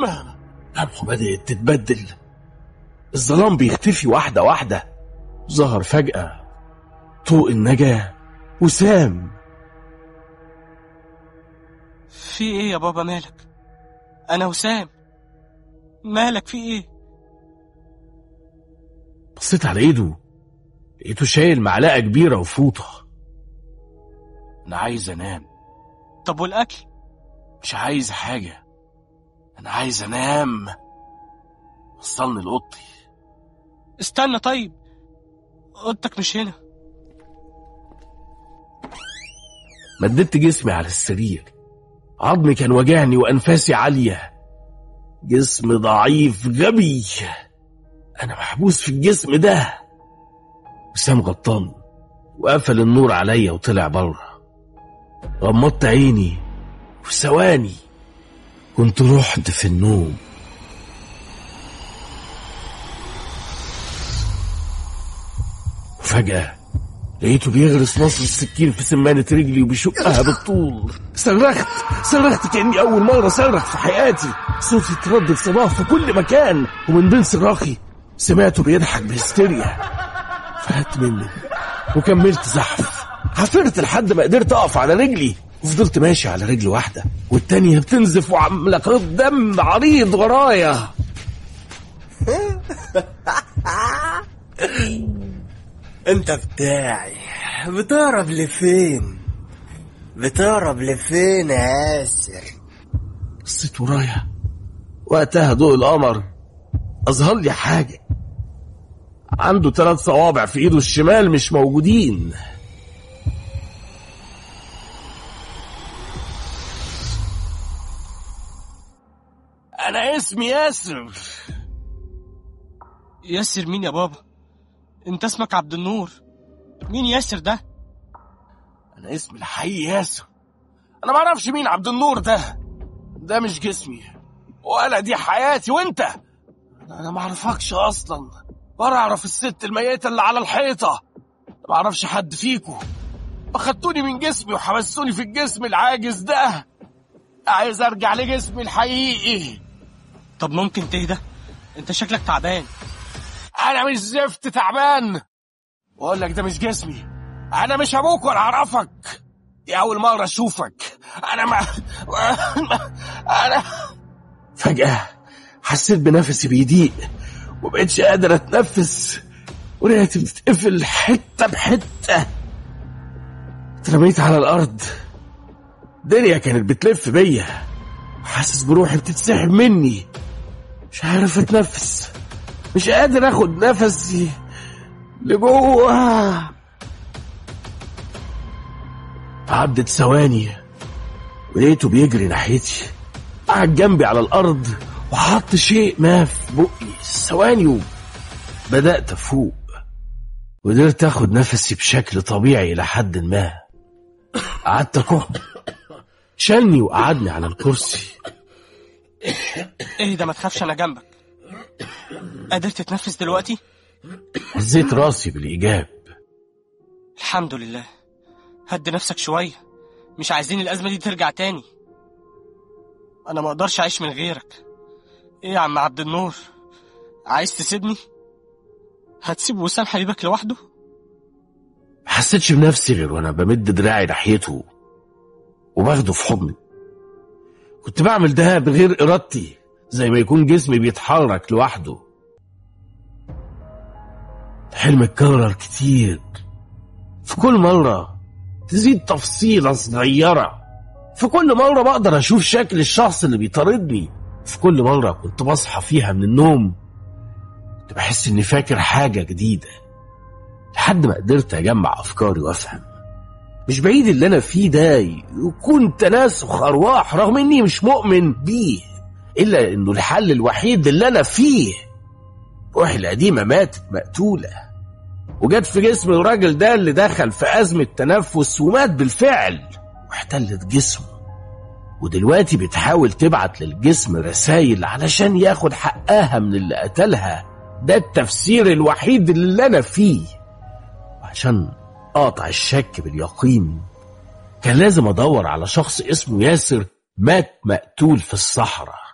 وسام لمحه بدأت تتبدل الظلام بيختفي واحدة واحدة ظهر فجأة طوق النجاة وسام في ايه يا بابا مالك انا وسام مالك في ايه بصيت على ايده لقيته شايل معلقة كبيرة وفوطة أنا عايز أنام طب والاكل مش عايز حاجة أنا عايز أنام وصلني لأوضتي استنى طيب اوضتك مش هنا مددت جسمي على السرير عظمي كان وجعني وأنفاسي عالية جسم ضعيف غبي أنا محبوس في الجسم ده وسام غطاني وقفل النور عليا وطلع بره غمضت عيني وفي ثواني كنت رحت في النوم وفجأة لقيته بيغرس نص السكين في سمانة رجلي وبيشقها بالطول صرخت صرخت كأني أول مرة صرخ في حياتي صوتي اتردد صباح في كل مكان ومن بين صراخي سمعته بيضحك بهستيريا فهت مني وكملت زحف عفرت لحد ما قدرت أقف على رجلي وفضلت ماشي على رجل واحدة والتانية بتنزف وعمالة قط دم عريض ورايا انت بتاعي بتهرب لفين بتهرب لفين يا ياسر بصيت ورايا وقتها ضوء القمر أظهر لي حاجة عنده ثلاث صوابع في إيده الشمال مش موجودين أنا اسمي ياسر ياسر مين يا بابا انت اسمك عبد النور مين ياسر ده أنا اسمي الحقيقي ياسر أنا ما أعرفش مين عبد النور ده ده مش جسمي ولا دي حياتي وأنت أنا ما أعرفكش أصلا ولا أعرف الست الميتة اللي على الحيطة ما أعرفش حد فيكو أخدتوني من جسمي وحبستوني في الجسم العاجز ده عايز أرجع لجسمي الحقيقي طب ممكن تهدى انت شكلك تعبان أنا مش زفت تعبان بقول لك ده مش جسمي أنا مش أبوك ولا أعرفك دي أول مرة أشوفك أنا ما أنا فجأة حسيت بنفسي بيضيق ومبقتش قادر أتنفس ورئتي بتتقفل حتة بحتة اترميت على الأرض الدنيا كانت بتلف بيا حاسس بروحي بتتسحب مني مش عارف أتنفس مش قادر اخد نفسي لجوه عدت ثواني ولقيته بيجري ناحيتي قعد جنبي على الارض وحط شيء ما في بقي ثواني بدأت افوق وقدرت اخد نفسي بشكل طبيعي الى حد ما قعدت اكح شالني وقعدني على الكرسي اهدى ما تخافش انا جنبك قادر تتنفس دلوقتي هزيت راسي بالايجاب الحمد لله هد نفسك شوية مش عايزين الأزمة دي ترجع تاني أنا ما أقدرش أعيش من غيرك إيه يا عم عبد النور عايز تسيبني هتسيب وسام حبيبك لوحده ما حسيتش بنفسي غير وانا بمد دراعي ناحيته وباخده في حضني كنت بعمل ده بغير ارادتي زي ما يكون جسمي بيتحرك لوحده الحلم اتكرر كتير في كل مرة تزيد تفصيلة صغيرة في كل مرة بقدر أشوف شكل الشخص اللي بيطاردني في كل مرة كنت بصحى فيها من النوم كنت بحس إني فاكر حاجة جديدة لحد ما قدرت أجمع أفكاري وأفهم مش بعيد اللي أنا فيه ده يكون تناسخ أرواح رغم إني مش مؤمن بيه إلا إنه الحل الوحيد اللي أنا فيه روحي القديمة ماتت مقتولة وجت في جسم الراجل ده اللي دخل في أزمة تنفس ومات بالفعل واحتلت جسمه ودلوقتي بتحاول تبعت للجسم رسايل علشان ياخد حقها من اللي قتلها ده التفسير الوحيد اللي أنا فيه وعشان أقطع الشك باليقين كان لازم أدور على شخص اسمه ياسر مات مقتول في الصحراء